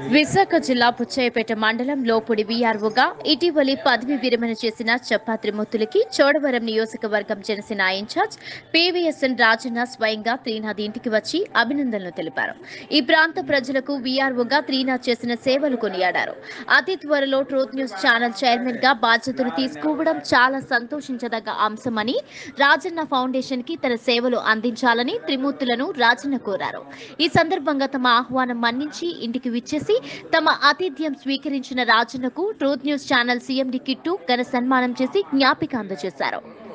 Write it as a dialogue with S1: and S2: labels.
S1: విశాఖ జిల్లా పుచ్చయ్యపేట మండలం లోపుడి వీఆర్ఓగా ఇటీవలి పదవి విరమణ చేసిన చెప్పా త్రిమూర్తులకి చోడవరం నియోజకవర్గం జనసేన ఇన్ఛార్జ్ పివిఎస్ఎన్ రాజన్న స్వయంగా త్రీనాథ్ ఇంటికి వచ్చి అభినందనలు తెలిపారు ఈ ప్రాంత ప్రజలకు వీఆర్ఓగా త్రీనాథ్ చేసిన సేవలు కొనియాడారు అతి త్వరలో ట్రూత్ న్యూస్ ఛానల్ చైర్మన్ గా బాధ్యతలు తీసుకోవడం చాలా సంతోషించదగ్గ అంశమని రాజన్న ఫౌండేషన్ కి తన సేవలు అందించాలని త్రిమూర్తులను రాజన్న కోరారు ఈ సందర్భంగా తమ ఆహ్వానం మన్నించి ఇంటికి విచ్చేసి తమ ఆతిథ్యం స్వీకరించిన రాజన్నకు truth news channel CMD Kittu ఘన సన్మానం చేసి జ్ఞాపిక అందజేశారు